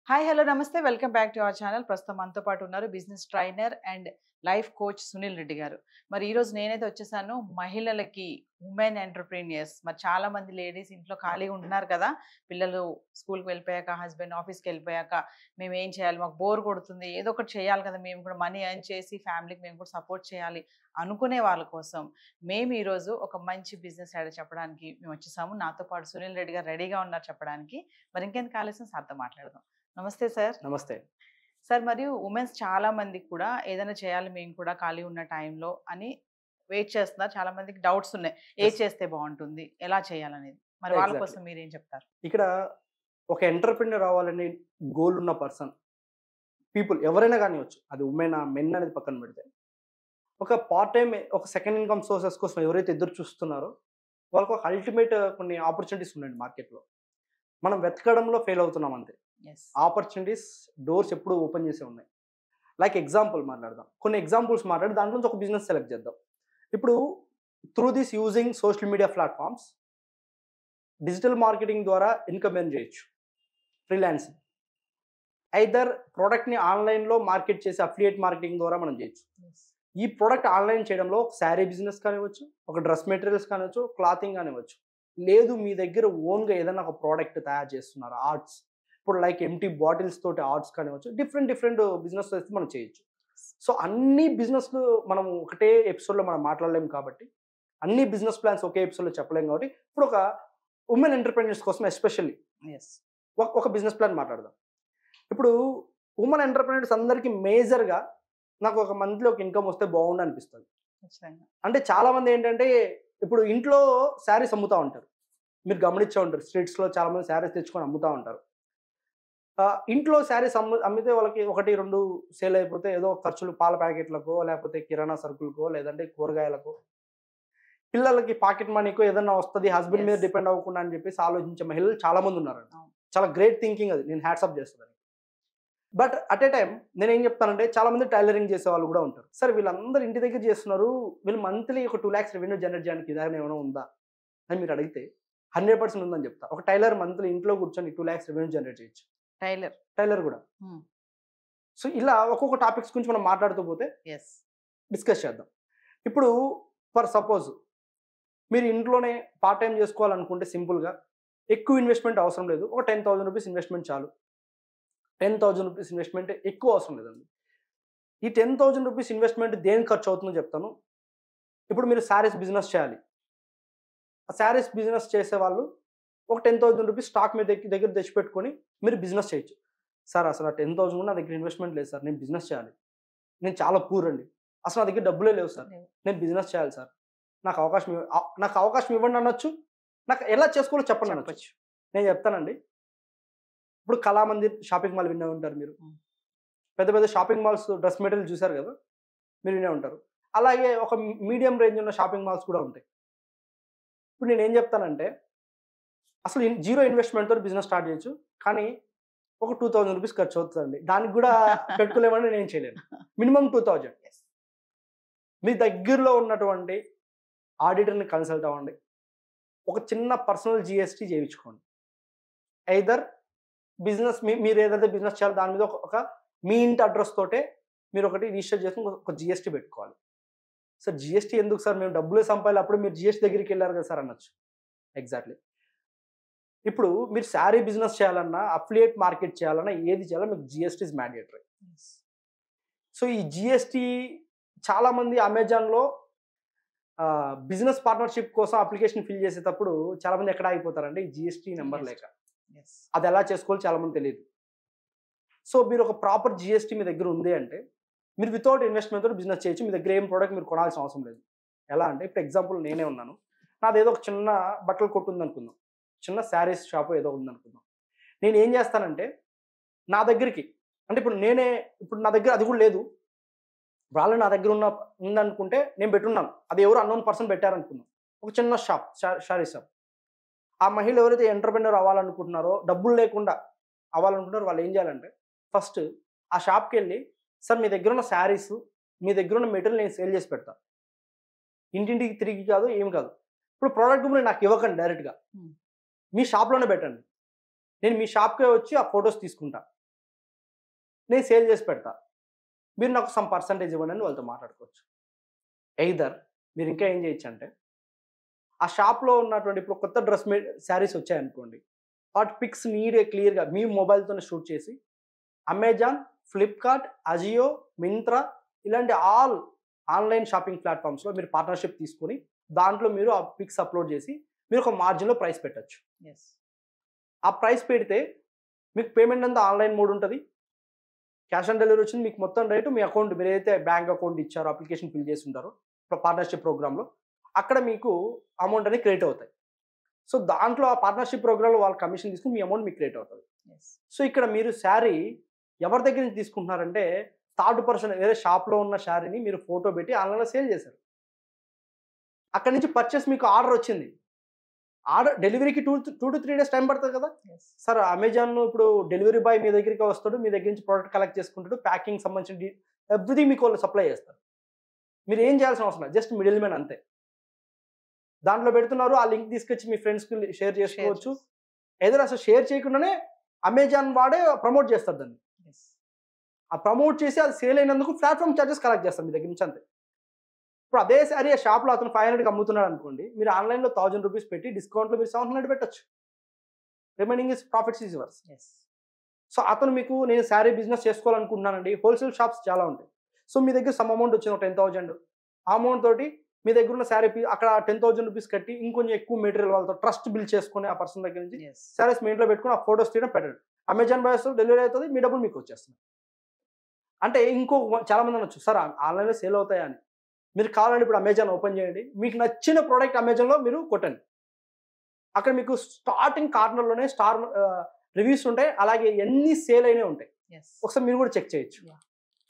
Hi hello namaste welcome back to our channel ప్రస్తుతం మనతో పాటు ఉన్నారు business trainer and life coach Sunil Reddy garu మరి ఈ రోజు నేనైతే వచ్చేసాను మహిళలకి ఉమెన్ ఎంటర్ప్రీనియర్స్ మరి చాలా మంది లేడీస్ ఇంట్లో ఖాళీగా ఉంటున్నారు కదా పిల్లలు స్కూల్కి వెళ్ళిపోయాక హస్బెండ్ ఆఫీస్కి వెళ్ళిపోయాక మేము ఏం చేయాలి మాకు బోర్ కొడుతుంది ఏదో ఒకటి చేయాలి కదా మేము కూడా మనీ ఎర్న్ చేసి ఫ్యామిలీకి మేము కూడా సపోర్ట్ చేయాలి అనుకునే వాళ్ళ కోసం మేము ఈరోజు ఒక మంచి బిజినెస్ ఐడియా చెప్పడానికి మేము వచ్చేసాము నాతో పాటు సునీల్ రెడ్డి గారు రెడీగా ఉన్నారు చెప్పడానికి మరి ఇంకెందుకు ఆలస్యం సార్తో మాట్లాడదాం నమస్తే సార్ నమస్తే సార్ మరియు ఉమెన్స్ చాలా మందికి కూడా ఏదైనా చేయాలి మేము కూడా ఖాళీ ఉన్న టైంలో అని వెయిట్ చేస్తున్నారు చాలా మందికి డౌట్స్ ఉన్నాయి ఏ Yes. చేస్తే బాగుంటుంది ఎలా చేయాలనేది మరి వాళ్ళ Exactly. కోసం మీరు ఏం చెప్తారు ఇక్కడ ఒక ఎంటర్ప్రినర్ అవ్వాలని గోల్ ఉన్న పర్సన్ పీపుల్ ఎవరైనా కానివచ్చు అది ఉమెన్ మెన్ అనేది పక్కన పెడితే ఒక పార్ట్ టైం ఒక సెకండ్ ఇన్కమ్ సోర్సెస్ కోసం ఎవరైతే ఎదురు చూస్తున్నారో వాళ్ళకు ఒక అల్టిమేట్ కొన్ని ఆపర్చునిటీస్ ఉన్నాయండి మార్కెట్లో మనం వెతకడంలో ఫెయిల్ అవుతున్నాం అంతే ఎస్ ఆపర్చునిటీస్ డోర్స్ ఎప్పుడు ఓపెన్ చేసే ఉన్నాయి లైక్ ఎగ్జాంపుల్ మాట్లాడదాం కొన్ని ఎగ్జాంపుల్స్ మాట్లాడి దాంట్లో నుంచి ఒక బిజినెస్ సెలెక్ట్ చేద్దాం ఇప్పుడు through this using social media platforms digital marketing ద్వారా ఇన్కమ్ ఎర్న్ చేయొచ్చు ఫ్రీలాన్సింగ్ ఐదర్ ప్రోడక్ట్ని ఆన్లైన్లో మార్కెట్ చేసి అఫిలియేట్ మార్కెటింగ్ ద్వారా మనం చేయొచ్చు ఈ ప్రోడక్ట్ ఆన్లైన్ చేయడంలో ఒక శారీ బిజినెస్ కానివ్వచ్చు ఒక డ్రెస్ మెటీరియల్స్ కానివచ్చు క్లాతింగ్ కానివ్వచ్చు లేదు మీ దగ్గర ఓన్గా ఏదైనా ఒక ప్రోడక్ట్ తయారు చేస్తున్నారు ఆర్ట్స్ ఇప్పుడు లైక్ ఎంటీ బాటిల్స్ తోటి ఆర్ట్స్ కానివ్వచ్చు డిఫరెంట్ డిఫరెంట్ బిజినెస్ అయితే మనం చేయొచ్చు సో అన్ని బిజినెస్లు మనం ఒకటే ఎపిసోడ్లో మనం మాట్లాడలేము కాబట్టి అన్ని బిజినెస్ ప్లాన్స్ ఒకే ఎపిసోడ్లో చెప్పలేము కాబట్టి ఇప్పుడు ఒక ఉమెన్ ఎంటర్ప్రెన్యూర్స్ కోసం ఎస్పెషల్లీ ఎస్ ఒక ఒక బిజినెస్ ప్లాన్ మాట్లాడదాం ఇప్పుడు ఉమెన్ ఎంటర్ప్రెన్యూర్స్ అందరికీ మేజర్గా నాకు ఒక మంత్లీ ఒక ఇన్కమ్ వస్తే బాగుండు అనిపిస్తుంది ఖచ్చితంగా అంటే చాలా మంది ఏంటంటే ఇప్పుడు ఇంట్లో శారీస్ అమ్ముతూ ఉంటారు మీరు గమనించే ఉంటారు స్ట్రీట్స్లో చాలా మంది శారీస్ తెచ్చుకొని అమ్ముతూ ఉంటారు ఆ, ఇంట్లో శారీస్ అమ్ము అమ్మితే వాళ్ళకి ఒకటి రెండు సేల్ అయిపోతే ఏదో ఖర్చులు పాల ప్యాకెట్లకో లేకపోతే కిరాణా సరుకులకో లేదంటే కూరగాయలకో పిల్లలకి పాకెట్ మనీకో ఏదన్నా వస్తుంది హస్బెండ్ మీద Yes. డిపెండ్ అవ్వకుండా అని చెప్పేసి ఆలోచించే మహిళలు చాలా మంది ఉన్నారు అవును. చాలా గ్రేట్ థింకింగ్ అది నేను హ్యాట్సప్ చేస్తాను బట్ అట్ ఏ టైం నేను ఏం చెప్తానంటే చాలా మంది టైలరింగ్ చేసే వాళ్ళు కూడా ఉంటారు సరే వీళ్ళందరూ ఇంటి దగ్గర చేస్తున్నారు వీళ్ళు మంత్లీ ఒక టూ ల్యాక్స్ రెవెన్యూ జనరేట్ చేయడానికి ఇదాగా ఏమైనా ఉందా అని మీరు అడిగితే హండ్రెడ్ పర్సెంట్ ఉందని చెప్తా ఒక టైలర్ మంత్లీ ఇంట్లో కూర్చొని టూ ల్యాక్స్ రెవెన్యూ జనరేట్ చేయొచ్చు టైలర్ టైలర్ కూడా Hmm. సో ఇలా ఒక్కొక్క టాపిక్స్ గురించి మనం మాట్లాడుతూ పోతే ఎస్ డిస్కస్ చేద్దాం ఇప్పుడు ఫర్ సపోజ్ మీరు ఇంట్లోనే పార్ట్ టైం చేసుకోవాలనుకుంటే సింపుల్గా ఎక్కువ ఇన్వెస్ట్మెంట్ అవసరం లేదు ఒక టెన్ థౌసండ్ రూపీస్ ఇన్వెస్ట్మెంట్ చాలు టెన్ థౌసండ్ రూపీస్ ఇన్వెస్ట్మెంట్ ఎక్కువ అవసరం లేదండి ఈ టెన్ థౌసండ్ రూపీస్ ఇన్వెస్ట్మెంట్ దేనికి ఖర్చు అవుతుందో చెప్తాను ఇప్పుడు మీరు శారీస్ బిజినెస్ చేయాలి ఆ శారీస్ బిజినెస్ చేసే వాళ్ళు ఒక టెన్ థౌసండ్ రూపీస్ స్టాక్ మీ దగ్గర దగ్గర తెచ్చిపెట్టుకొని మీరు బిజినెస్ చేయొచ్చు సార్ అసలు ఆ టెన్ థౌసండ్ నా దగ్గర ఇన్వెస్ట్మెంట్ లేదు సార్ నేను బిజినెస్ చేయాలి నేను చాలా పూర్ అండి అసలు నా దగ్గర డబ్బులే లేవు సార్ లేవు. నేను బిజినెస్ చేయాలి సార్ నాకు అవకాశం ఇవ్వ- ఆ- నాకు అవకాశం ఇవ్వండి అనొచ్చు నాకు ఎలా చేసుకోవాలో చెప్పండి అనొచ్చు చెప్పచ్చు నేను చెప్తానండి ఇప్పుడు కళామందిర్ షాపింగ్ మాల్ వినే ఉంటారు మీరు Mm. పెద్ద పెద్ద షాపింగ్ మాల్స్ డ్రెస్ మెటీరియల్ చూసారు కదా మీరు వినే ఉంటారు అలాగే ఒక మీడియం రేంజ్ ఉన్న షాపింగ్ మాల్స్ కూడా ఉంటాయి ఇప్పుడు నేను ఏం చెప్తానంటే అసలు జీరో ఇన్వెస్ట్మెంట్ తోటి బిజినెస్ స్టార్ట్ చేయొచ్చు కానీ ఒక టూ థౌజండ్ రూపీస్ ఖర్చు అవుతుందండి దానికి కూడా పెట్టుకోలేమని నేను చేయలేను మినిమం టూ థౌజండ్ ఎస్ మీ దగ్గరలో ఉన్నటువంటి ఆడిటర్ని కన్సల్ట్ అవ్వండి ఒక చిన్న పర్సనల్ జిఎస్టీ చేయించుకోండి ఐదర్ బిజినెస్ మీ మీరు ఏదైతే బిజినెస్ చేయాలో దాని మీద ఒక- ఒక మీ ఇంటి అడ్రస్ తోటే మీరు ఒకటి రిజిస్టర్ చేసుకుని ఒక- ఒక జిఎస్టీ పెట్టుకోవాలి సార్ జిఎస్టీ ఎందుకు సార్ మేము డబ్బులే సంపాలి అప్పుడు మీరు జిఎస్టీ దగ్గరికి వెళ్ళారు కదా సార్ అనొచ్చు ఎగ్జాక్ట్లీ ఇప్పుడు మీరు శారీ బిజినెస్ చేయాలన్నా అఫిలియేట్ మార్కెట్ చేయాలన్నా ఏది చేయాలన్నా మీకు GST is mandatory yes so ఈ జిఎస్టీ చాలా మంది అమెజాన్లో బిజినెస్ పార్ట్నర్షిప్ కోసం అప్లికేషన్ ఫిల్ చేసేటప్పుడు చాలా మంది ఎక్కడ ఆగిపోతారంటే ఈ జిఎస్టీ నెంబర్ లేక ఎస్ అది ఎలా చేసుకోవాలో చాలా మంది తెలియదు సో మీరు ఒక ప్రాపర్ జిఎస్టీ మీ దగ్గర ఉంది అంటే మీరు వితౌట్ ఇన్వెస్ట్మెంట్ తోటి బిజినెస్ చేయొచ్చు మీ దగ్గర ఏం ప్రోడక్ట్ మీరు కొనాల్సిన అవసరం లేదు ఎలా అంటే ఇప్పుడు ఎగ్జాంపుల్ నేనే ఉన్నాను నాది ఏదో ఒక చిన్న బట్టలు కొట్టు ఉంది అనుకుందాం చిన్న శారీస్ షాప్ ఏదో ఉంది అనుకుందాం నేను ఏం చేస్తానంటే నా దగ్గరికి అంటే ఇప్పుడు నేనే ఇప్పుడు నా దగ్గర అది కూడా లేదు వాళ్ళు నా దగ్గర ఉన్న ఉందనుకుంటే నేను పెట్టున్నాను అది ఎవరు అన్నోన్ పర్సన్ పెట్టారనుకున్నాం ఒక చిన్న షాప్ శారీ షాప్ ఆ మహిళ ఎవరైతే ఎంటర్ప్రెన్యూర్ అవ్వాలనుకుంటున్నారో డబ్బులు లేకుండా అవ్వాలనుకుంటున్నారో వాళ్ళు ఏం చేయాలంటే ఫస్ట్ ఆ షాప్కి వెళ్ళి సార్ మీ దగ్గర ఉన్న శారీస్ మీ దగ్గర ఉన్న మెటీరియల్ నేను సేల్ చేసి పెడతా ఇంటింటికి తిరిగి కాదు ఏమి కాదు ఇప్పుడు ప్రోడక్ట్ మీరు నాకు ఇవ్వకండి డైరెక్ట్గా Hmm. మీ షాప్లోనే పెట్టండి నేను మీ షాప్కే వచ్చి ఆ ఫొటోస్ తీసుకుంటా నేను సేల్ చేసి పెడతా మీరు నాకు సమ్ పర్సంటేజ్ ఇవ్వండి అని వాళ్ళతో మాట్లాడుకోవచ్చు ఎయిదర్ మీరు ఇంకా ఏం చేయొచ్చు అంటే ఆ షాప్లో ఉన్నటువంటి ఇప్పుడు కొత్త డ్రెస్ శారీస్ వచ్చాయనుకోండి వాటి పిక్స్ మీరే క్లియర్గా మీ మొబైల్తోనే షూట్ చేసి అమెజాన్ ఫ్లిప్కార్ట్ అజియో మింత్రా ఇలాంటి ఆల్ ఆన్లైన్ షాపింగ్ ప్లాట్ఫామ్స్లో మీరు పార్ట్నర్షిప్ తీసుకొని దాంట్లో మీరు ఆ పిక్స్ అప్లోడ్ చేసి మీరు ఒక మార్జిన్లో ప్రైస్ పెట్టచ్చు ఎస్ ఆ ప్రైస్ పెడితే మీకు పేమెంట్ అంతా ఆన్లైన్ మోడ్ ఉంటుంది క్యాష్ ఆన్ డెలివరీ వచ్చింది మీకు మొత్తం రేటు మీ అకౌంట్ మీరు ఏదైతే బ్యాంక్ అకౌంట్ ఇచ్చారో అప్లికేషన్ ఫిల్ చేసి ఉంటారో పార్ట్నర్షిప్ ప్రోగ్రామ్లో అక్కడ మీకు అమౌంట్ అనేది క్రియేట్ అవుతాయి సో దాంట్లో ఆ పార్ట్నర్షిప్ ప్రోగ్రామ్లో వాళ్ళ కమిషన్ తీసుకుని మీ అమౌంట్ మీకు క్రియేట్ అవుతుంది ఎస్ సో ఇక్కడ మీరు శారీ ఎవరి దగ్గర నుంచి తీసుకుంటున్నారంటే థర్డ్ పర్సన్ వేరే షాప్లో ఉన్న శారీని మీరు ఫోటో పెట్టి ఆన్లైన్లో సేల్ చేశారు అక్కడి నుంచి పర్చేస్ మీకు ఆర్డర్ వచ్చింది ఆర్డర్ డెలివరీకి two two to three days time పడుతుంది కదా ఎస్ సార్ అమెజాన్ ఇప్పుడు డెలివరీ బాయ్ మీ దగ్గరికి వస్తాడు మీ దగ్గర నుంచి ప్రోడక్ట్ కలెక్ట్ చేసుకుంటాడు ప్యాకింగ్ సంబంధించిన ఎవ్రీథింగ్ మీకు వాళ్ళు సప్లై చేస్తారు మీరు ఏం చేయాల్సిన అవసరం లేదు జస్ట్ మిడిల్ మ్యాన్ అంతే దాంట్లో పెడుతున్నారు ఆ లింక్ తీసుకొచ్చి మీ ఫ్రెండ్స్కి షేర్ చేసుకోవచ్చు ఏదైనా అసలు షేర్ చేయకుండానే అమెజాన్ వాడే ప్రమోట్ చేస్తారు దాన్ని ఎస్ ఆ ప్రమోట్ చేసి అది సేల్ అయినందుకు ప్లాట్ఫామ్ చార్జెస్ కలెక్ట్ చేస్తాం మీ దగ్గర నుంచి అంతే ఇప్పుడు అదే సారీ ఆ షాప్లో అతను ఫైవ్ హండ్రెడ్కి అమ్ముతున్నాడు అనుకోండి మీరు ఆన్లైన్లో థౌజండ్ రూపీస్ పెట్టి డిస్కౌంట్లో మీరు సెవెన్ హండ్రెడ్ పెట్టచ్చు remaining is profits is yours yes so అతను మీకు నేను శారీ బిజినెస్ చేసుకోవాలనుకుంటున్నానండి హోల్సేల్ షాప్స్ చాలా ఉంటాయి సో మీ దగ్గర సమ్ అమౌంట్ వచ్చింది ఒక టెన్ థౌజండ్ ఆ అమౌంట్ తోటి మీ దగ్గర ఉన్న శారీ అక్కడ టెన్ థౌసండ్ రూపీస్ కట్టి ఇంకొంచెం ఎక్కువ మెటీరియల్ వాళ్ళతో ట్రస్ట్ బిల్ చేసుకుని ఆ పర్సన్ దగ్గర నుంచి ఎస్ శారీస్ మీ ఇంట్లో పెట్టుకుని ఆ ఫోటోస్ తీయడం పెట్టండి అమెజాన్ బాయ్స్ డెలివరీ అవుతుంది మీ డబ్బులు మీకు వచ్చేస్తుంది అంటే ఇంకో చాలా మంది అనొచ్చు సార్ ఆన్లైన్లో సేల్ అవుతాయా అని మీరు కావాలంటే ఇప్పుడు అమెజాన్ ఓపెన్ చేయండి మీకు నచ్చిన ప్రోడక్ట్ అమెజాన్లో మీరు కొట్టండి అక్కడ మీకు స్టార్టింగ్ కార్నర్లోనే స్టార్ రివ్యూస్ ఉంటాయి అలాగే ఎన్ని సేల్ అయినా ఉంటాయి ఎస్ ఒకసారి మీరు కూడా చెక్ చేయొచ్చు Yeah.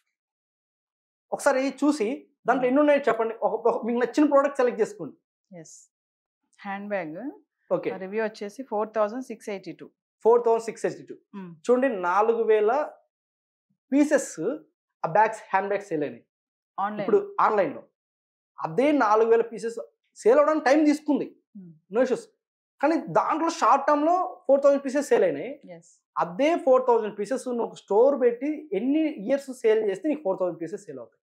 ఒకసారి చూసి దాంట్లో ఎన్ని ఉన్నాయో చెప్పండి ఒక ఒక- మీకు నచ్చిన ప్రోడక్ట్ సెలెక్ట్ చేసుకోండి yes hand bag okay review వచ్చేసి four thousand six eighty two four thousand six eighty two చూడండి నాలుగు వేల పీసెస్ ఆ బ్యాగ్స్ హ్యాండ్ బ్యాగ్స్ సేల్ అయినాయి ఆన్లైన్ ఇప్పుడు ఆన్లైన్లో అదే నాలుగు వేల పీసెస్ సేల్ అవడానికి టైం తీసుకుంది Hmm. నో ఇష్యూస్ కానీ దాంట్లో షార్ట్ టర్మ్లో ఫోర్ థౌసండ్ పీసెస్ సేల్ అయినాయి ఎస్ అదే ఫోర్ థౌసండ్ పీసెస్ నువ్వు ఒక స్టోర్ పెట్టి ఎన్ని ఇయర్స్ సేల్ చేస్తే నీకు ఫోర్ థౌసండ్ పీసెస్ సేల్ అవుతాయి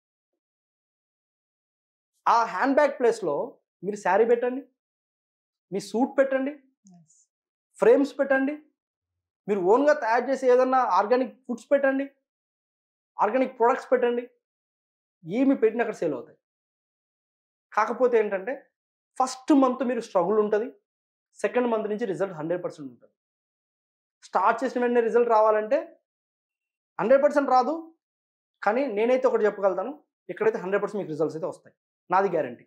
ఆ హ్యాండ్ బ్యాగ్ ప్లేస్లో మీరు శారీ పెట్టండి మీ సూట్ పెట్టండి ఫ్రేమ్స్ పెట్టండి మీరు ఓన్గా తయారు చేసి ఏదన్నా ఆర్గానిక్ ఫుడ్స్ పెట్టండి ఆర్గానిక్ ప్రొడక్ట్స్ పెట్టండి ఏమి పెట్టిన అక్కడ సేల్ అవుతాయి కాకపోతే ఏంటంటే ఫస్ట్ మంత్ మీరు స్ట్రగుల్ ఉంటుంది సెకండ్ మంత్ నుంచి రిజల్ట్ హండ్రెడ్ పర్సెంట్ ఉంటుంది స్టార్ట్ చేసిన వెంటనే రిజల్ట్ రావాలంటే హండ్రెడ్ పర్సెంట్ రాదు కానీ నేనైతే ఒకటి చెప్పగలుగుతాను ఇక్కడైతే హండ్రెడ్ పర్సెంట్ మీకు రిజల్ట్స్ అయితే వస్తాయి నాది గ్యారంటీ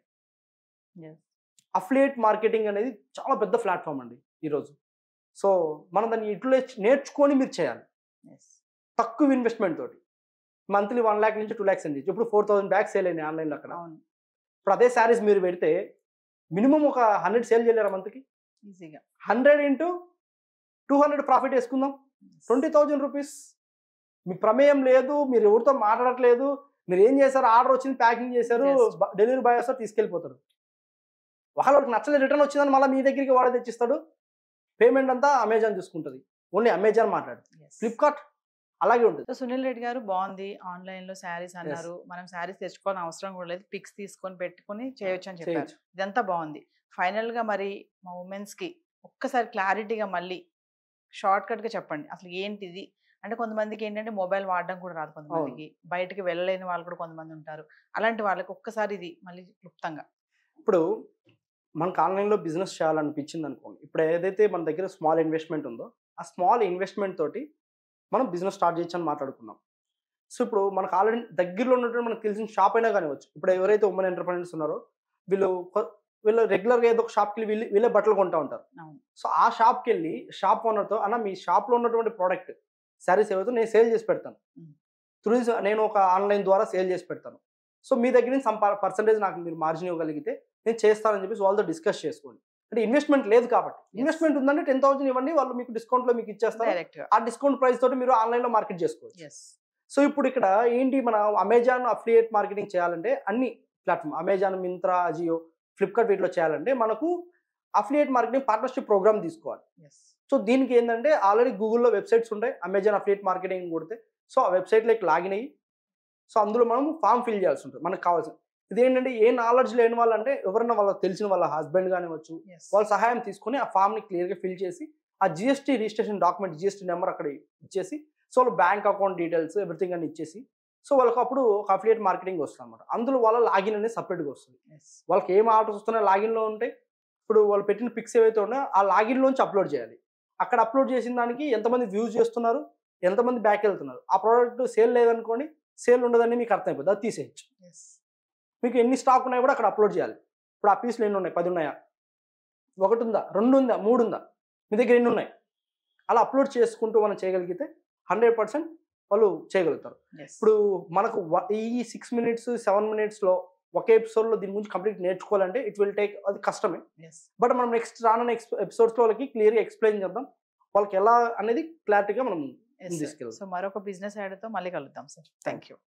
అఫిలియేట్ మార్కెటింగ్ అనేది చాలా పెద్ద ప్లాట్ఫామ్ అండి ఈరోజు సో మనం దాన్ని ఇట్లా నేర్చుకొని మీరు చేయాలి తక్కువ ఇన్వెస్ట్మెంట్ తోటి మంత్లీ వన్ ల్యాక్ నుంచి టూ ల్యాక్స్ అండి ఇప్పుడు ఫోర్ థౌసండ్ బ్యాగ్స్ సేల్ అయినాయి ఆన్లైన్లో అక్కడ అవును ఇప్పుడు అదే శారీస్ మీరు పెడితే మినిమం ఒక హండ్రెడ్ సేల్ చేయలేరా మంత్కి ఈజీగా hundred into two hundred profit వేసుకుందాం ట్వంటీ థౌజండ్ రూపీస్ మీ ప్రమేయం లేదు మీరు ఎవరితో మాట్లాడట్లేదు మీరు ఏం చేశారు ఆర్డర్ వచ్చింది ప్యాకింగ్ చేశారు Yes. డెలివరీ బాయ్ వస్తారు తీసుకెళ్ళిపోతారు వాళ్ళకి నచ్చలేదు రిటర్న్ వచ్చిందని మళ్ళీ మీ దగ్గరికి వాడే తెచ్చిస్తాడు పేమెంట్ అంతా అమెజాన్ చూసుకుంటుంది ఓన్లీ అమెజాన్ మాట్లాడు ఫ్లిప్కార్ట్ అలాగే ఉంటుంది సో సునీల్ రెడ్డి గారు బాగుంది ఆన్లైన్ లో శారీస్ అన్నారు మనం శారీస్ తెచ్చుకోని అవసరం కూడా లేదు పిక్స్ తీసుకొని పెట్టుకొని చేయొచ్చు అని చెప్పారు చేయొచ్చు ఇదంతా బాగుంది ఫైనల్ గా మరి మా ఉమెన్స్ కి ఒక్కసారి క్లారిటీగా మళ్ళీ షార్ట్ కట్ గా చెప్పండి అసలు ఏంటిది అంటే కొంతమందికి ఏంటంటే మొబైల్ వాడడం కూడా రాదు కొంతమందికి బయటికి వెళ్ళలేని వాళ్ళు కూడా కొంతమంది ఉంటారు అలాంటి వాళ్ళకి ఒక్కసారి ఇది మళ్ళీ క్లుప్తంగా ఇప్పుడు మనకు ఆన్లైన్లో బిజినెస్ చేయాలనిపించింది అనుకోండి ఇప్పుడు ఏదైతే మన దగ్గర స్మాల్ ఇన్వెస్ట్మెంట్ ఉందో ఆ స్మాల్ ఇన్వెస్ట్మెంట్ తోటి మనం బిజినెస్ స్టార్ట్ చేయొచ్చు అని మాట్లాడుకున్నాం సో ఇప్పుడు మనకు ఆల్రెడీ దగ్గరలో ఉన్నటువంటి మనకు తెలిసిన షాప్ అయినా కానివచ్చు ఇప్పుడు ఎవరైతే ఉమెన్ ఎంటర్ప్రైనర్స్ ఉన్నారో వీళ్ళు కొ- వీళ్ళు రెగ్యులర్గా ఏదో ఒక షాప్కి వెళ్ళి వీళ్ళు వీళ్ళే బట్టలు కొంటా ఉంటారు అవును సో ఆ షాప్కి వెళ్ళి షాప్ ఓనర్తో అన్న మీ షాప్లో ఉన్నటువంటి ప్రోడక్ట్ శారీస్ ఏవైతే నేను సేల్ చేసి పెడతాను Mm. త్రూ నేను ఒక ఆన్లైన్ ద్వారా సేల్ చేసి పెడతాను సో మీ దగ్గర నుంచి సమ్ పర్సంటేజ్ నాకు మీరు మార్జిన్ ఇవ్వగలిగితే నేను చేస్తానని చెప్పేసి వాళ్ళతో డిస్కస్ చేసుకోండి అంటే ఇన్వెస్ట్మెంట్ లేదు కాబట్టి ఇన్వెస్ట్మెంట్ ఉందంటే టెన్ థౌసండ్ ఇవ్వండి వాళ్ళు మీకు డిస్కౌంట్లో మీకు ఇచ్చేస్తారు డైరెక్ట్ గా ఆ డిస్కౌంట్ ప్రైస్ తోటి మీరు ఆన్లైన్లో మార్కెట్ చేసుకోవచ్చు ఎస్ సో ఇప్పుడు ఇక్కడ ఏంటి మన అమెజాన్ అఫిలియేట్ మార్కెటింగ్ చేయాలంటే అన్ని platform Amazon Myntra Ajio Flipkart వీటిలో చేయాలంటే మనకు అఫిలియేట్ మార్కెటింగ్ పార్ట్నర్షిప్ ప్రోగ్రామ్ తీసుకోవాలి ఎస్ సో దీనికి ఏంటంటే ఆల్రెడీ గూగుల్లో వెబ్సైట్స్ ఉంటాయి అమెజాన్ అఫిలియేట్ మార్కెటింగ్ కొడితే సో ఆ వెబ్సైట్లోకి లాగిన్ అయ్యి సో అందులో మనం ఫామ్ ఫిల్ చేయాల్సి ఉంటుంది మనకు కావాల్సింది ఇదేంటంటే ఏ నాలెడ్జ్ లేని వాళ్ళంటే ఎవరైనా వాళ్ళకి తెలిసిన వాళ్ళ హస్బెండ్ కానివ్వచ్చు Yes. వాళ్ళ సహాయం తీసుకుని ఆ ఫామ్ని క్లియర్గా ఫిల్ చేసి ఆ GST registration document GST number అక్కడ ఇచ్చేసి సో వాళ్ళ బ్యాంక్ అకౌంట్ డీటెయిల్స్ ఎవ్రీథింగ్ అని ఇచ్చేసి సో వాళ్ళకి అప్పుడు ఒక అఫిలియేట్ మార్కెటింగ్ వస్తుంది అనమాట అందులో వాళ్ళ లాగిన్ అనేది సపరేట్గా వస్తుంది Yes. వాళ్ళకి ఏం ఆర్డర్స్ వస్తున్నాయో లాగిన్లో ఉంటాయి ఇప్పుడు వాళ్ళు పెట్టిన పిక్స్ ఏవైతే ఉన్నాయో ఆ లాగిన్లోంచి అప్లోడ్ చేయాలి అక్కడ అప్లోడ్ చేసిన దానికి ఎంతమంది వ్యూస్ చేస్తున్నారు ఎంతమంది బ్యాక్ వెళ్తున్నారు ఆ ప్రోడక్ట్ సేల్ లేదనుకోండి సేల్ ఉండదని మీకు అర్థమైపోతుంది అది తీసేయచ్చు Yes. మీకు ఎన్ని స్టాక్ ఉన్నాయి కూడా అక్కడ అప్లోడ్ చేయాలి ఇప్పుడు ఆ పీసులు ఎన్ని ఉన్నాయి పది ఉన్నాయా ఒకటి ఉందా రెండు ఉందా మూడు ఉందా మీ దగ్గర ఎన్ని ఉన్నాయి అలా అప్లోడ్ చేసుకుంటూ మనం చేయగలిగితే హండ్రెడ్ పర్సెంట్ వాళ్ళు చేయగలుగుతారు Yes. ఇప్పుడు మనకు వ- ఈ సిక్స్ మినిట్స్ సెవెన్ మినిట్స్లో ఒకే ఎపిసోడ్లో దీని గురించి కంప్లీట్ నేర్చుకోవాలంటే ఇట్ విల్ టేక్ అది కష్టమే Yes. బట్ మనం నెక్స్ట్ రానున్న ఎపిసోడ్స్లో వాళ్ళకి క్లియర్గా ఎక్స్ప్లెయిన్ చేద్దాం వాళ్ళకి ఎలా అనేది క్లారిటీగా మనం Yes, sir. తీసుకెళ్దాం సో మరొక బిజినెస్ ఐడియాతో మళ్ళీ కలుద్దాం సార్ థ్యాంక్ యూ